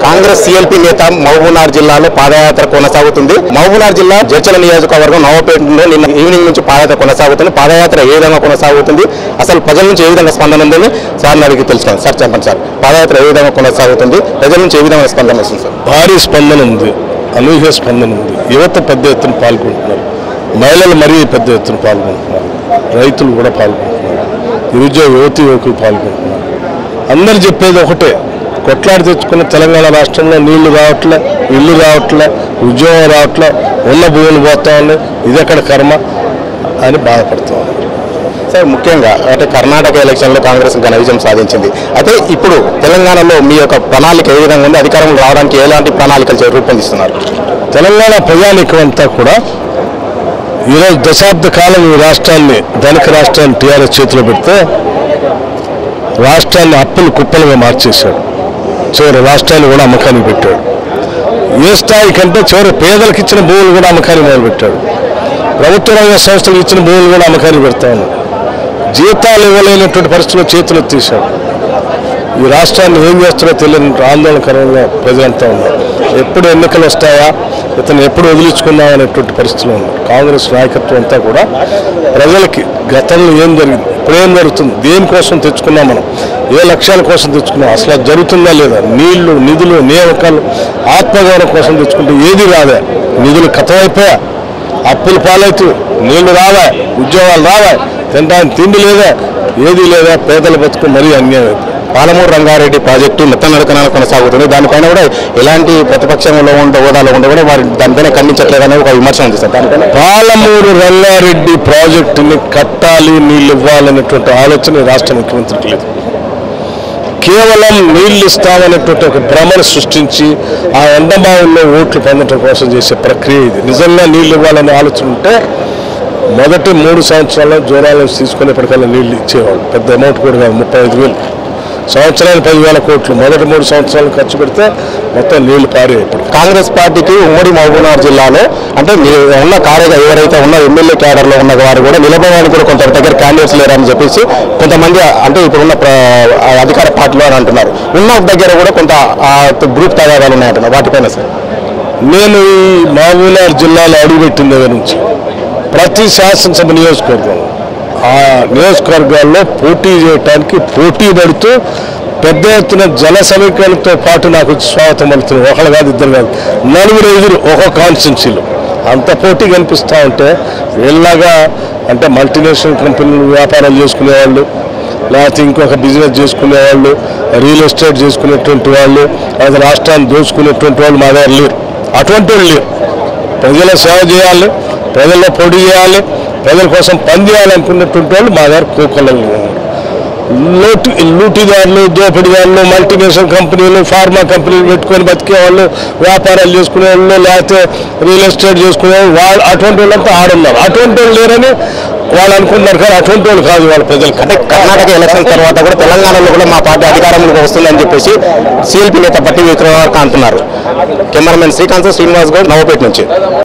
Congress CLP నేత మహబూబ్నగర్ జిల్లాలో పాదయాత్ర కొనసాగుతుంది మహబూబ్నగర్ జిల్లా జడ్చల నియోజకవర్గం నవపేటలో నిన్న ఈవినింగ్ నుంచి పాదయాత్ర కొనసాగుతుంది పాదయాత్ర ఏ విధంగా కొనసాగుతుంది అసలు ప్రజల నుంచి ఏ విధంగా స్పందన ఉందని సార్ అడిగి తెలుసుకోండి సార్ చెప్పండి సార్ పాదయాత్ర ఏ విధంగా కొనసాగుతుంది ప్రజల నుంచి ఏ విధంగా స్పందన వస్తుంది సార్ భారీ స్పందన ఉంది అనూహ్య స్పందన ఉంది యువత పెద్ద ఎత్తున పాల్గొంటున్నారు మహిళలు మరీ పెద్ద ఎత్తున పాల్గొంటున్నారు రైతులు కూడా పాల్గొంటున్నారు నిరుద్యోగ యువతి యువకులు పాల్గొంటున్నారు అందరు చెప్పేది ఒకటే కొట్లాడి తెచ్చుకున్న తెలంగాణ రాష్ట్రంలో నీళ్లు రావట్లే ఇల్లు రావట్లే ఉద్యోగం రావట్లే ఉన్న భూములు పోతా ఉన్నాయి ఇది ఎక్కడ కర్మ అని బాధపడుతూ ఉన్నారు సార్ ముఖ్యంగా అంటే కర్ణాటక ఎలక్షన్లో కాంగ్రెస్ ఘన విజయం సాధించింది అయితే ఇప్పుడు తెలంగాణలో మీ యొక్క ప్రణాళిక ఏ విధంగా ఉంది అధికారంలో రావడానికి ఎలాంటి ప్రణాళికలు చే- రూపొందిస్తున్నారు తెలంగాణ ప్రజానీకం అంతా కూడా ఈరోజు దశాబ్ద కాలం ఈ రాష్ట్రాన్ని ధనిక రాష్ట్రాన్ని టీఆర్ఎస్ చేతిలో పెడితే రాష్ట్రాన్ని అప్పులు కుప్పలుగా మార్చేశాడు చివరి రాష్ట్రాన్ని కూడా అమ్మకానికి పెట్టాడు ఏ స్థాయి కంటే చివరి పేదలకు ఇచ్చిన భూములు కూడా అమ్మకానికి మొదలుపెట్టాడు ప్రభుత్వ రంగ సంస్థలకు ఇచ్చిన భూములు కూడా అమ్మకానికి పెడతా ఉన్నాడు జీతాలు ఇవ్వలేనటువంటి పరిస్థితుల్లో చేతులు తీశాడు ఈ రాష్ట్రాన్ని ఏం చేస్తారో తెలియని ఆందోళనకరంగా ప్రజలంతా ఉన్నారు ఎప్పుడు ఎన్నికలు వస్తాయా ఇతను ఎప్పుడు వదిలించుకుందాం అనేటువంటి పరిస్థితులు ఉన్నారు కాంగ్రెస్ నాయకత్వం అంతా కూడా ప్రజలకి గతంలో ఏం జరిగింది ఇప్పుడు ఏం జరుగుతుంది దేనికోసం తెచ్చుకున్నాం మనం ఏ లక్ష్యాల కోసం తెచ్చుకున్నాం అసలు అది జరుగుతుందా లేదా నీళ్లు నిధులు నియామకాలు ఆత్మగౌరవం కోసం తెచ్చుకుంటే ఏది రాదా నిధులు కథమైపోయా అప్పులు పాలైతూ నీళ్లు రావా ఉద్యోగాలు రావా తినడానికి తిండి లేదా ఏది లేదా పేదల బతుకు మరీ అన్యాయం అయిపోయింది పాలమూరు రంగారెడ్డి ప్రాజెక్టు నడకన కొనసాగుతుంది దానిపైన కూడా ఎలాంటి ప్రతిపక్షంలో ఉండే హోదాలో ఉండే కూడా వారి దానిపైన ఖండించట్లేదనే ఒక విమర్శ ఉంది సార్ దానిపైన పాలమూరు రంగారెడ్డి ప్రాజెక్టుని కట్టాలి నీళ్ళు ఇవ్వాలనేటువంటి ఆలోచన ఈ రాష్ట్ర ముఖ్యమంత్రికి లేదు కేవలం నీళ్లు ఇస్తామనేటువంటి ఒక భ్రమను సృష్టించి ఆ ఎండమావుల్లో ఓట్లు పొందడం కోసం చేసే ప్రక్రియ ఇది నిజంగా నీళ్లు ఇవ్వాలనే ఆలోచన ఉంటే మొదటి మూడు సంవత్సరాల్లో జ్వరాల నుంచి తీసుకునేప్పటికల్లా నీళ్లు ఇచ్చేవాళ్ళు పెద్ద అమౌంట్ కూడా కాదు ముప్పై ఐదు వేలు సంవత్సరానికి పదివేల కోట్లు మొదటి మూడు సంవత్సరాలు ఖర్చు పెడితే మొత్తం నీళ్లు పారే ఇప్పుడు కాంగ్రెస్ పార్టీకి ఉమ్మడి మహబూబ్నగర్ జిల్లాలో అంటే ని- ఉన్న కార్య ఎవరైతే ఉన్న ఎమ్మెల్యే క్యాడర్లో ఉన్న వారు కూడా నిలబడడానికి కూడా కొంత దగ్గర క్యాండిడేట్స్ లేరని చెప్పేసి కొంతమంది అంటే ఇప్పుడు ఉన్న ప్ర- ఆ అధికార పార్టీలో అని అంటున్నారు ఉన్న దగ్గర కూడా కొంత ఆ గ్రూప్ తగాదాలు ఉన్నాయంటున్నారు వాటిపైన సార్ నేను ఈ మహబూబ్నగర్ జిల్లాలో అడుగుపెట్టిన దగ్గర నుంచి ప్రతి శాసనసభ నియోజకవర్గం ఆ నియోజకవర్గాల్లో పోటీ చేయడానికి పోటీ పడుతూ పెద్ద ఎత్తున జన సమీకరణతో పాటు నాకు వచ్చి స్వాగతం పలుకుతుంది ఒకళ్ళు కాదు ఇద్దరు కాదు నలుగురు ఐదుగురు ఒక కాన్స్టిట్యున్సీలో అంత పోటీ కనిపిస్తూ ఉంటే వీళ్ళగా అంటే మల్టీనేషనల్ కంపెనీలు వ్యాపారాలు చేసుకునేవాళ్ళు లేకపోతే ఇంకొక బిజినెస్ చేసుకునేవాళ్ళు రియల్ ఎస్టేట్ చేసుకునేటువంటి వాళ్ళు లేదా రాష్ట్రాన్ని దోచుకునేటువంటి వాళ్ళు మా దగ్గర లేరు అటువంటి వాళ్ళు లేరు ప్రజల సేవ చేయాలి ప్రజల్లో పోటీ చేయాలి ప్రజల కోసం పనిచేయాలనుకున్నటువంటి వాళ్ళు మా దగ్గర కోకొల్లలు ఉన్నారు లోటు లూటిదారులు దోపిడీదారులు మల్టీనేషనల్ కంపెనీలు ఫార్మా కంపెనీలు పెట్టుకొని బతికే వాళ్ళు వ్యాపారాలు చేసుకునే వాళ్ళు లేకపోతే రియల్ ఎస్టేట్ చేసుకునే వాళ్ళు వాళ్ళు అటువంటి వాళ్ళంతా ఆడున్నారు అటువంటి వాళ్ళు లేరని వాళ్ళు అనుకుంటున్నారు కానీ అటువంటి వాళ్ళు కాదు వాళ్ళ ప్రజలకు అంటే కర్ణాటక ఎలక్షన్ తర్వాత కూడా తెలంగాణలో కూడా మా పార్టీ అధికారంలోకి వస్తుందని చెప్పేసి సిఎల్పి నేత పట్టి విక్రమార్క అంటున్నారు కెమెరామెన్ శ్రీకాంత్ శ్రీనివాస్ గౌడ్ నవపేట నుంచి